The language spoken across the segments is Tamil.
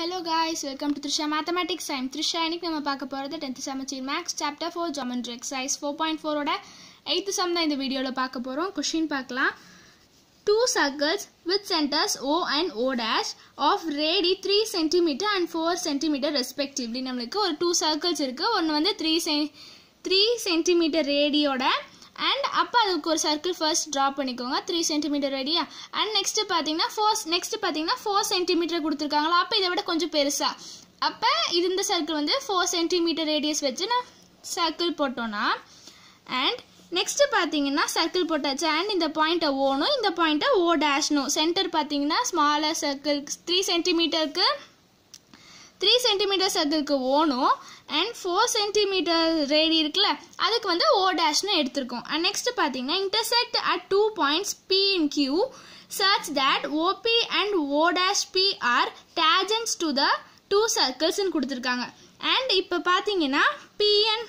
hello guys welcome to Trisha mathematics time Trisha இன்னைக்கு நம்ம பார்க்க போகிறது tenth semester maths chapter four geometry exercise four point ஃபோரோட எயித்து சம் தான் இந்த வீடியோவில் பார்க்க போகிறோம் கொஷின் பார்க்கலாம் two circles with centres O and O dash of radii three centimetre and four centimetre respectively நம்மளுக்கு ஒரு டூ சர்க்கிள்ஸ் இருக்குது ஒன்று வந்து த்ரீ செ த்ரீ சென்டிமீட்டர் ரேடியோட அண்ட் அப்போ அதுக்கு ஒரு சர்க்கிள் ஃபர்ஸ்ட் ட்ரா பண்ணிக்கோங்க three centimetre radius and next பார்த்தீங்கன்னா ஃபோர் நெக்ஸ்ட் பார்த்தீங்களா ஃபோர் சென்டிமீட்டர் கொடுத்துருக்காங்களா அப்போ இதை விட கொஞ்சம் பெருசாக அப்போ இது இந்த சர்க்கிள் வந்து ஃபோர் சென்டிமீட்டர் ரேடியஸ் வச்சு நான் சர்க்கிள் போட்டோன்னா அண்ட் நெக்ஸ்ட் பார்த்தீங்கன்னா சர்க்கிள் போட்டாச்சு அண்ட் இந்த பாயிண்ட்டை ஓனும் இந்த பாயிண்ட்டை ஓ டேஷ்னும் சென்டர் பார்த்தீங்கன்னா ஸ்மாலர் சர்க்கிள் த்ரீ சென்டிமீட்டருக்கு த்ரீ சென்டிமீட்டர் சர்க்கிளுக்கு ஓனும் அண்ட் ஃபோர் சென்டிமீட்டர் ரேடி இருக்குல்ல அதுக்கு வந்து ஓ டேஷ்னு எடுத்திருக்கோம் அண்ட் நெக்ஸ்ட் பார்த்தீங்கன்னா intersect at two points P in Q such that OP and O dash P are tangents to the two circles ன்னு கொடுத்துருக்காங்க அண்ட் இப்போ பார்த்தீங்கன்னா PN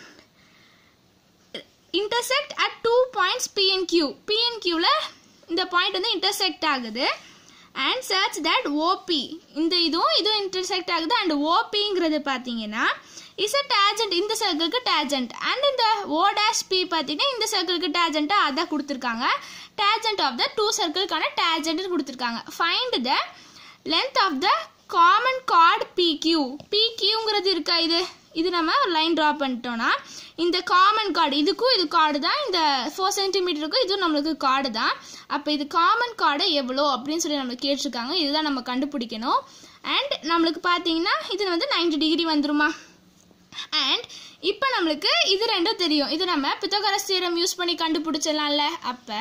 intersect at two points P and Q P and Qல இந்த பாயிண்ட் வந்து intersect ஆகுது அண்ட் சர்ச் தட் ஓபி இந்த இதுவும் இதுவும் இன்டர்செக்ட் ஆகுது அண்ட் ஓபிங்கிறது பார்த்தீங்கன்னா இஸ் அ டேஜென்ட் இந்த சர்க்கிளுக்கு டேஜென்ட் அண்ட் இந்த ஓ டேஷ் பி பார்த்தீங்கன்னா இந்த சர்க்கிளுக்கு டேஜென்ட்டாக அதான் கொடுத்துருக்காங்க டேஜென்ட் ஆஃப் த டூ சர்க்கிள்கான டேஜென்ட்னு கொடுத்துருக்காங்க find the length of the common chord PQ பிக்யூங்கிறது இருக்கா இது இது நம்ம லைன் ட்ரா பண்ணிட்டோம்னா இந்த காமன் கார்டு இதுக்கும் இது கார்டு தான் இந்த ஃபோர் சென்டிமீட்டருக்கும் இதுவும் நம்மளுக்கு கார்டு தான் அப்போ இது காமன் கார்டு எவ்வளோ அப்படின்னு சொல்லி நம்மளுக்கு கேட்டிருக்காங்க இதுதான் நம்ம கண்டுபிடிக்கணும் அண்ட் நம்மளுக்கு பார்த்தீங்கன்னா இது வந்து 90 டிகிரி வந்துருமா அண்ட் இப்போ நம்மளுக்கு இது ரெண்டும் தெரியும் இது நம்ம பித்தகரஸ் தியரம் யூஸ் பண்ணி கண்டுபிடிச்சிடலாம்ல அப்போ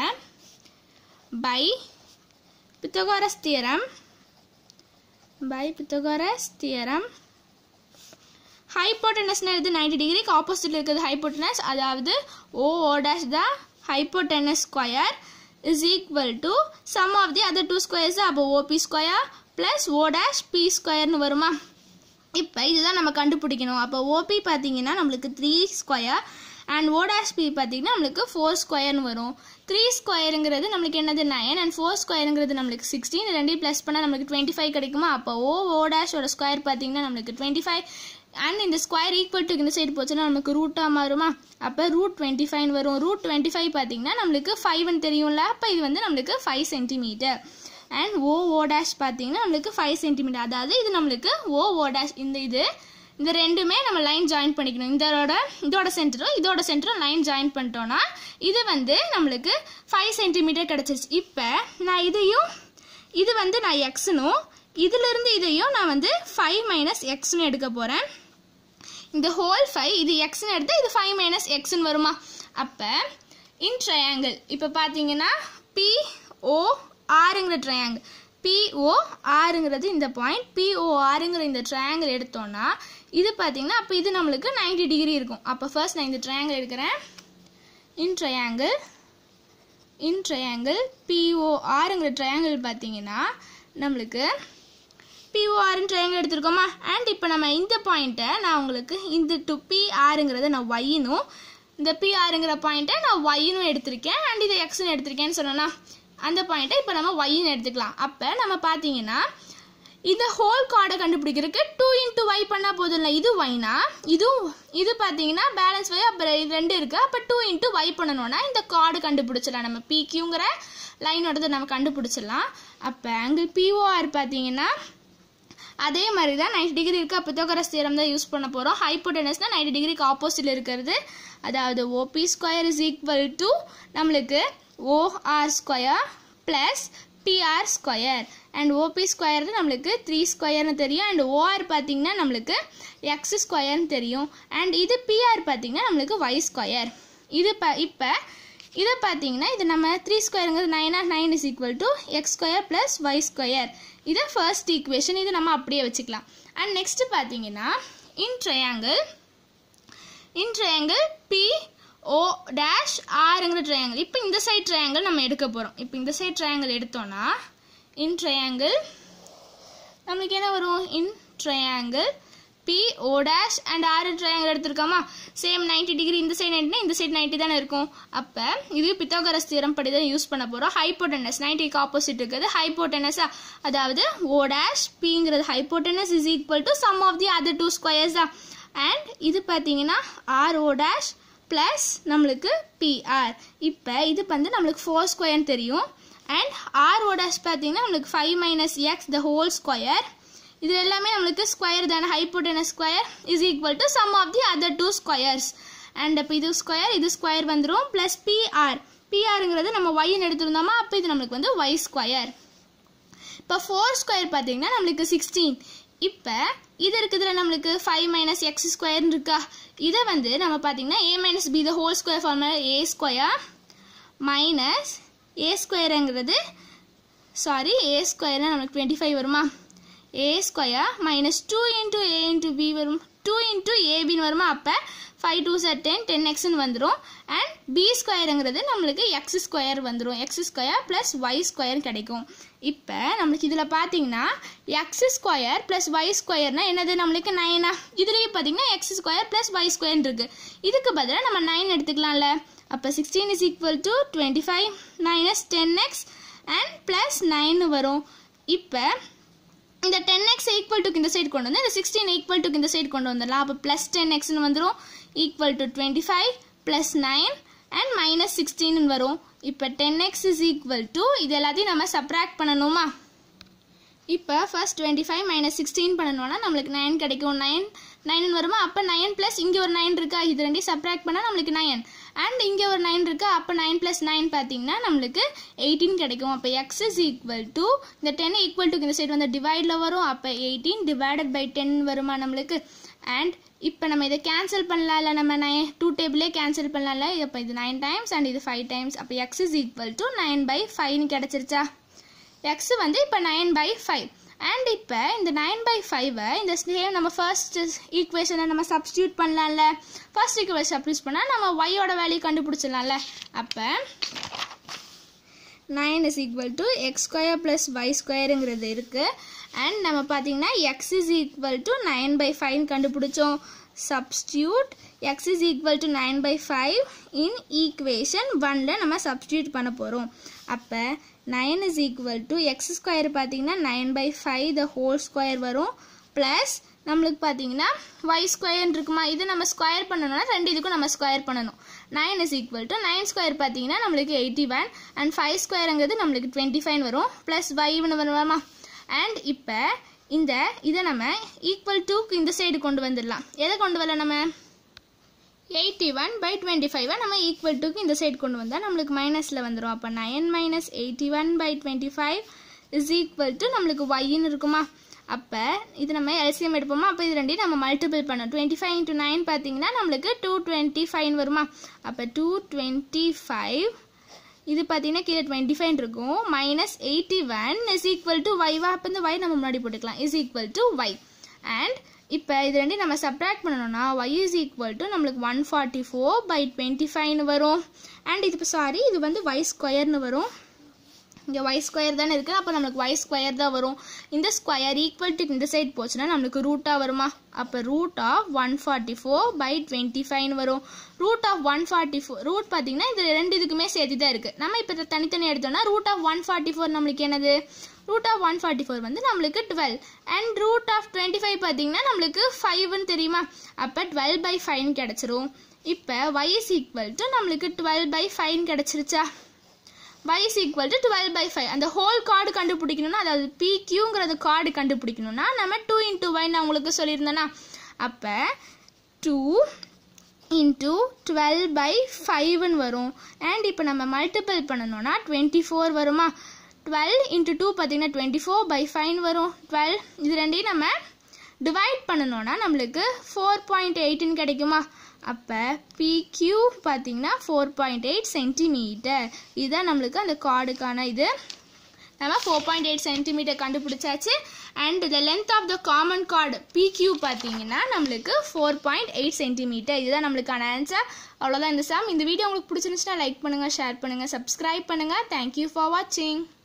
by Pythagoras theorem by Pythagoras theorem ஹைப்போட்டனஸ்னா இது நைன்டி டிகிரிக்கு ஆப்போசிட்டில் இருக்கிறது ஹைப்போட்டனஸ் அதாவது O O dash the hypotenuse square is equal to sum of the other two squares அப்போ OP square plus O dash P ஸ்கொயர்னு வருமா இப்போ இதுதான் நம்ம கண்டுபிடிக்கணும் அப்போ ஓபி பார்த்தீங்கன்னா நம்மளுக்கு three square and O dash P பார்த்தீங்கன்னா நம்மளுக்கு ஃபோர் ஸ்கொயர்னு வரும் த்ரீ ஸ்கொயருங்கிறது நம்மளுக்கு என்னது நைன் அண்ட் ஃபோர் ஸ்கொயருங்கிறது நம்மளுக்கு சிக்ஸ்டீன் ரெண்டையும் ப்ளஸ் பண்ணால் நம்மளுக்கு டுவெண்ட்டி ஃபைவ் கிடைக்குமா அப்போ ஓ ஓ டேஷோட ஸ்கொயர் பார்த்தீங்கன்னா நம்மளுக்கு டுவெண்ட்டி ஃபைவ் அண்ட் இந்த ஸ்கொயர் ஈக்குவல் டு இந்த சைடு போச்சுன்னா நமக்கு ரூட்டாக மாறுமா அப்போ ரூட் டுவெண்ட்டி ஃபைவ் வரும் ரூட் டுவெண்ட்டி ஃபைவ் பார்த்தீங்கன்னா நம்மளுக்கு ஃபைவ்னு தெரியும்ல அப்போ இது வந்து நம்மளுக்கு five centimetre and O O dash பார்த்தீங்கன்னா நம்மளுக்கு ஃபைவ் சென்டிமீட்டர் அதாவது இது நம்மளுக்கு ஓ ஓ டேஷ் இந்த இது இந்த ரெண்டுமே நம்ம லைன் ஜாயின் பண்ணிக்கணும் இதோட இதோட சென்டரும் இதோட சென்டரும் லைன் ஜாயின் பண்ணிட்டோம்னா இது வந்து நம்மளுக்கு ஃபைவ் சென்டிமீட்டர் கிடச்சிருச்சு இப்போ நான் இதையும் இது வந்து நான் எக்ஸ்னும் இதிலிருந்து இதையும் நான் வந்து ஃபைவ் மைனஸ் எக்ஸ்னு எடுக்க போகிறேன் இந்த ஹோல் ஃபைவ் இது எக்ஸ்னு எடுத்து இது ஃபைவ் மைனஸ் எக்ஸ்னு வருமா அப்போ இன் ட்ரையாங்கிள் இப்போ பார்த்தீங்கன்னா பிஓ ஆறுங்கிற ட்ரையாங்கிள் பிஓ ஆறுங்கிறது இந்த பாயிண்ட் பிஓ ஆறுங்கிற இந்த ட்ரையாங்கிள் எடுத்தோம்னா இது பார்த்தீங்கன்னா அப்போ இது நம்மளுக்கு நைன்டி டிகிரி இருக்கும் அப்போ ஃபர்ஸ்ட் நான் இந்த ட்ரையாங்கிள் எடுக்கிறேன் in triangle in triangle PO ஆறுங்கிற ட்ரையாங்கிள் பார்த்தீங்கன்னா நம்மளுக்கு பிஓஆர்னு ட்ரையாங்கிள் எடுத்திருக்கோமா அண்ட் இப்போ நம்ம இந்த பாயிண்ட்டை நான் உங்களுக்கு இந்த டு பிஆருங்கிறத நான் ஒய்னும் இந்த பிஆருங்கிற பாயிண்ட்டை நான் ஒய்னும் எடுத்திருக்கேன் அண்ட் இதை எக்ஸ்னு எடுத்திருக்கேன்னு சொன்னேன்னா அந்த பாயிண்ட்டை இப்போ நம்ம ஒய்னு எடுத்துக்கலாம் அப்போ நம்ம பார்த்தீங்கன்னா இந்த ஹோல் கார்டை கண்டுபிடிக்கிறதுக்கு டூ இன்ட்டு ஒய் பண்ணால் போதும் இல்லை இது ஒய்னா இதுவும் இது பார்த்தீங்கன்னா பேலன்ஸ் ஒய் அப்புறம் ரெண்டு இருக்குது அப்போ டூ இன்ட்டு ஒய் பண்ணணும்னா இந்த கார்டு கண்டுபிடிச்சிடலாம் நம்ம பிக்யூங்கிற லைனோடது நம்ம கண்டுபிடிச்சிடலாம் அப்போ அங்கே பிஓஆர் பார்த்தீங்கன்னா அதே மாதிரி தான் நைன்டி டிகிரி இருக்குது அப்போ பித்தோகரஸ் தியரம் தான் யூஸ் பண்ண போகிறோம் ஹைப்போட்டனஸ்னால் நைன்டி டிகிரிக்கு ஆப்போசிட்டில் இருக்கிறது அதாவது OP square is equal to நம்மளுக்கு OR square plus PR square and OP square நம்மளுக்கு த்ரீ ஸ்கொயர்னு தெரியும் அண்ட் ஓஆர் பார்த்தீங்கன்னா நம்மளுக்கு எக்ஸ் ஸ்கொயர்னு தெரியும் அண்ட் இது பிஆர் பார்த்தீங்கன்னா நம்மளுக்கு ஒய் ஸ்கொயர் இது ப இப்போ இதை பார்த்தீங்கன்னா இது நம்ம த்ரீ ஸ்கொயருங்கிறது நைனா nine is equal to x square plus y square இதை ஃபர்ஸ்ட் ஈக்குவேஷன் இது நம்ம அப்படியே வச்சுக்கலாம் அண்ட் நெக்ஸ்ட் பார்த்தீங்கன்னா in triangle in triangle P O dash ஆறுங்கிற ட்ரையாங்கிள் இப்போ இந்த சைட் ட்ரையாங்கிள் நம்ம எடுக்க போகிறோம் இப்போ இந்த சைட் ட்ரையாங்கிள் எடுத்தோன்னா இன் ட்ரையாங்கிள் நம்மளுக்கு என்ன வரும் in triangle P O dash and R triangle எடுத்திருக்கோமா சேம் 90 டிகிரி இந்த சைடு 90 இந்த சைடு 90 தானே இருக்கும் அப்போ இது பித்தாகரஸ் தியரம் படி தான் யூஸ் பண்ண போகிறோம் ஹைப்போட்டனஸ் 90க்கு ஆப்போசிட் இருக்குது ஹைப்போட்டனஸா அதாவது ஓ டேஷ் பிங்கிறது hypotenuse is equal to sum of the other two squares தான் அண்ட் இது பார்த்தீங்கன்னா ஆர் ஓ டேஷ் ப்ளஸ் நம்மளுக்கு பிஆர் இப்போ இது வந்து நம்மளுக்கு ஃபோர் ஸ்கொயர்னு தெரியும் அண்ட் ஆர் ஓ டேஷ் பார்த்தீங்கன்னா நம்மளுக்கு five minus x the whole square இது எல்லாமே நம்மளுக்கு ஸ்கொயர் தானே hypotenuse square is equal to sum of the other two squares and இப்போ இது ஸ்கொயர் இது ஸ்கொயர் வந்துடும் ப்ளஸ் பிஆர் பிஆருங்கிறது நம்ம ஒய்ன்னு எடுத்திருந்தோமா அப்போ இது நம்மளுக்கு வந்து ஒய் ஸ்கொயர் இப்போ ஃபோர் ஸ்கொயர் பார்த்தீங்கன்னா நம்மளுக்கு சிக்ஸ்டீன் இப்போ இது இருக்குதுல நம்மளுக்கு ஃபைவ் மைனஸ் எக்ஸ் ஸ்கொயர்னு இருக்கா இதை வந்து நம்ம பார்த்தீங்கன்னா A minus B the whole square formula A square minus A ஸ்கொயருங்கிறது சாரி ஏ ஸ்கொயர்னா நம்மளுக்கு டுவெண்ட்டி ஃபைவ் வருமா A square minus two into A into B வரும் டூ இன்ட்டு ஏபின்னு வருமா அப்போ ஃபைவ் டூ சார் டென் டென் எக்ஸ்னு வந்துடும் அண்ட் பி ஸ்கொயருங்கிறது நம்மளுக்கு எக்ஸ் ஸ்கொயர் வந்துடும் x square plus y square கிடைக்கும் இப்போ நம்மளுக்கு இதில் பார்த்தீங்கன்னா எக்ஸ் ஸ்கொயர் ப்ளஸ் ஒய் ஸ்கொயர்னா என்னது நம்மளுக்கு நைனா இதுலேயே பார்த்தீங்கன்னா x square plus y square இருக்குது இதுக்கு பதிலாக நம்ம நைன் எடுத்துக்கலாம்ல அப்போ sixteen is equal to twenty five minus ten x and plus nine வரும் இப்போ இந்த டென் எக்ஸ் ஈக்குவல் டுக்கு இந்த சைடு கொண்டு வந்து இந்த சிக்ஸ்டீன் ஈக்குவல் டுக்கு இந்த சைடு கொண்டு வந்துடலாம் அப்போ ப்ளஸ் டென் எக்ஸ்னு வந்துடும் equal to twenty five plus nine and minus sixteen வரும் இப்போ ten x is equal to இது எல்லாத்தையும் நம்ம சப்ராக்ட் பண்ணணுமா இப்போ first twenty five minus sixteen பண்ணணும்னா நம்மளுக்கு நைன் கிடைக்கும் நைன் நைன் வருமா அப்போ நைன் ப்ளஸ் இங்கே ஒரு நைன் இருக்கா இது ரெண்டையும் சப்ராக்ட் பண்ணால் நம்மளுக்கு நைன் அண்ட் இங்கே ஒரு நைன் இருக்கா அப்போ நைன் ப்ளஸ் நைன் பார்த்தீங்கன்னா நம்மளுக்கு எயிட்டீன் கிடைக்கும் அப்போ எக்ஸ் இஸ் ஈக்குவல் டு இந்த டென் ஈக்குவல் டு இந்த சைடு வந்து டிவைடில் வரும் அப்போ எயிட்டீன் டிவைடட் பை டென் வருமா நம்மளுக்கு அண்ட் இப்போ நம்ம இதை கேன்சல் பண்ணலாம் இல்லை நம்ம நைன் டூ டேபிளே கேன்சல் பண்ணலாம்ல இப்போ இது நைன் டைம்ஸ் அண்ட் இது ஃபைவ் டைம்ஸ் அப்போ x is equal to nine by ஃபைவ்னு கிடச்சிருச்சா எக்ஸ் வந்து இப்போ நைன் பை ஃபைவ் அண்ட் இப்போ இந்த நைன் பை ஃபைவை இந்த சேம் நம்ம ஃபர்ஸ்ட் ஈக்குவேஷனை நம்ம சப்ஸ்டியூட் பண்ணலாம்ல ஃபர்ஸ்ட் ஈக்குவேஷன் சப்ஸ்டியூட் பண்ணால் நம்ம ஒய்யோட வேல்யூ கண்டுபிடிச்சிடலாம்ல அப்போ nine is equal to x square plus y ஸ்கொயருங்கிறது இருக்குது அண்ட் நம்ம பார்த்தீங்கன்னா x is equal to nine by ஃபைவ்னு கண்டுபிடிச்சோம் substitute x is equal to nine by five in equation ஒனில் நம்ம சப்ஸ்டியூட் பண்ண போகிறோம் அப்போ nine is equal to x square பார்த்தீங்கன்னா nine by five the whole square வரும் ப்ளஸ் நம்மளுக்கு பார்த்தீங்கன்னா ஒய் ஸ்கொயர் இருக்குமா இது நம்ம ஸ்கொயர் பண்ணணும்னா ரெண்டு இதுக்கும் நம்ம ஸ்கொயர் பண்ணணும் nine is equal to nine square பார்த்தீங்கன்னா நம்மளுக்கு எயிட்டி ஒன் அண்ட் ஃபைவ் ஸ்கொயருங்கிறது நம்மளுக்கு டுவெண்ட்டி ஃபைவ் வரும் ப்ளஸ் ஒய்னு வருமா அண்ட் இப்போ இந்த இதை நம்ம ஈக்குவல் டூக்கு இந்த சைடு கொண்டு வந்துடலாம் எதை கொண்டு வரல நம்ம எயிட்டி ஒன் பை டுவெண்ட்டி ஃபைவை நம்ம ஈக்குவல் டுக்கு இந்த சைடு கொண்டு வந்தால் நம்மளுக்கு மைனஸில் வந்துடும் அப்போ nine minus eighty one by twenty five is equal to நம்மளுக்கு ஒய்ன்னு இருக்குமா அப்போ இது நம்ம எல்சிஎம் எடுப்போமா அப்போ இது ரெண்டையும் நம்ம மல்டிபிள் பண்ணோம் டுவெண்ட்டி ஃபைவ் இன்ட்டு நைன் பார்த்தீங்கன்னா நம்மளுக்கு டூ டுவெண்ட்டி ஃபைவ் வருமா அப்போ டூ டுவெண்ட்டி ஃபைவ் இது பார்த்தீங்கன்னா கீழே டுவெண்ட்டி ஃபைவ் இருக்கும் minus eighty one is equal to ஒய்வா அப்போ இந்த ஒய் நம்ம முன்னாடி போட்டுக்கலாம் is equal to y and இப்போ இது ரெண்டையும் நம்ம சப்ராக்ட் பண்ணணும்னா ஒய் இஸ் ஈக்குவல் டு நம்மளுக்கு one forty four by twenty ஃபைவ்னு வரும் அண்ட் இது இப்போ சாரி இது வந்து ஒய் ஸ்கொயர்னு வரும் இங்கே ஒய் ஸ்கொயர் தானே இருக்குது அப்போ நம்மளுக்கு ஒய் ஸ்கொயர் தான் வரும் இந்த ஸ்கொயர் ஈக்குவல் டு இந்த சைட் போச்சுன்னா நம்மளுக்கு ரூட்டாக வருமா அப்போ root of one forty four by twenty ஃபைவ்னு வரும் root of one forty four root பார்த்தீங்கன்னா இந்த ரெண்டு இதுக்குமே சேர்த்து தான் இருக்குது நம்ம இப்போ தனித்தனி எடுத்தோம்னா root of one forty four நம்மளுக்கு என்னது root of one forty four வந்து நம்மளுக்கு twelve and root of twenty five பார்த்தீங்கன்னா நம்மளுக்கு ஃபைவ்னு தெரியுமா அப்போ டுவெல் பை ஃபைவ்னு கிடச்சிரும் இப்போ ஒய் இஸ் ஈக்குவல் டு நம்மளுக்கு டுவெல் பை ஃபைவ்னு கிடச்சிருச்சா y is equal to 12 by 5 அந்த ஹோல் கார்டு கண்டுபிடிக்கணும்னா அதாவது PQங்கிறது கார்டு கண்டுபிடிக்கணும்னா நம்ம 2 இன்ட்டு ஒய் நான் உங்களுக்கு சொல்லியிருந்தேன்னா அப்போ டூ இன்ட்டு டுவெல் பை ஃபைவ்னு வரும் அண்ட் இப்போ நம்ம மல்டிபிள் பண்ணணும்னா டுவெண்ட்டி ஃபோர் வருமா டுவெல் இன்ட்டு டூ பார்த்தீங்கன்னா டுவெண்ட்டி ஃபோர் பை ஃபைவ் வரும் டுவெல் இது ரெண்டையும் நம்ம டிவைட் பண்ணணும்னா நம்மளுக்கு ஃபோர் பாயிண்ட் எயிட்டுன்னு கிடைக்குமா அப்போ பிக்யூ பார்த்தீங்கன்னா ஃபோர் பாயிண்ட் எயிட் சென்டிமீட்டர் இதுதான் நம்மளுக்கு அந்த கார்டுக்கான இது நம்ம ஃபோர் பாயிண்ட் எயிட் சென்டிமீட்டர் கண்டுபிடிச்சாச்சு and the length of the common chord PQ பார்த்தீங்கன்னா நம்மளுக்கு ஃபோர் பாயிண்ட் எயிட் சென்டிமீட்டர் இதுதான் நம்மளுக்கான ஆன்சர் அவ்வளோதான் இந்த சாம் இந்த வீடியோ உங்களுக்கு பிடிச்சிருந்துச்சுன்னா லைக் பண்ணுங்கள் ஷேர் பண்ணுங்கள் சப்ஸ்கிரைப் பண்ணுங்கள் தேங்க்யூ ஃபார் வாட்சிங்